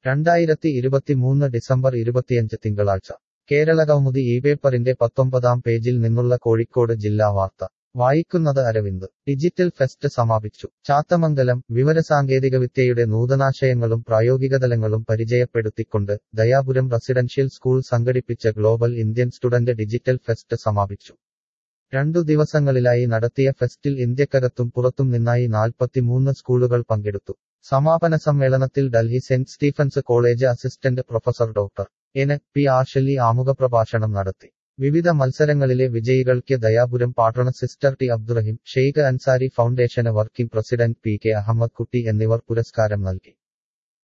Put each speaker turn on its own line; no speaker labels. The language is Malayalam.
രണ്ടായിരത്തി ഇരുപത്തിമൂന്ന് ഡിസംബർ ഇരുപത്തിയഞ്ച് തിങ്കളാഴ്ച കേരള കൗമുദി ഈ പേപ്പറിന്റെ പത്തൊമ്പതാം പേജിൽ നിന്നുള്ള കോഴിക്കോട് ജില്ലാ വാർത്ത വായിക്കുന്നത് അരവിന്ദ് ഡിജിറ്റൽ ഫെസ്റ്റ് സമാപിച്ചു ചാത്തമംഗലം വിവരസാങ്കേതികവിദ്യയുടെ നൂതനാശയങ്ങളും പ്രായോഗികതലങ്ങളും പരിചയപ്പെടുത്തിക്കൊണ്ട് ദയാപുരം റെസിഡൻഷ്യൽ സ്കൂൾ സംഘടിപ്പിച്ച global Indian student digital fest സമാപിച്ചു രണ്ടു ദിവസങ്ങളിലായി നടത്തിയ ഫെസ്റ്റിൽ ഇന്ത്യക്കകത്തും പുറത്തും നിന്നായി നാൽപ്പത്തിമൂന്ന് സ്കൂളുകൾ പങ്കെടുത്തു സമാപന സമ്മേളനത്തിൽ ഡൽഹി സെന്റ് Stephen's college assistant professor doctor N P Ashley ആമുഖപ്രഭാഷണം നടത്തി വിവിധ മത്സരങ്ങളിലെ വിജയികൾക്ക് Dayapuram patron sister T Abdurahim Sheikh Ansari ഫൗണ്ടേഷന് working president P K Ahammed Kutty എന്നിവർ പുരസ്കാരം നൽകി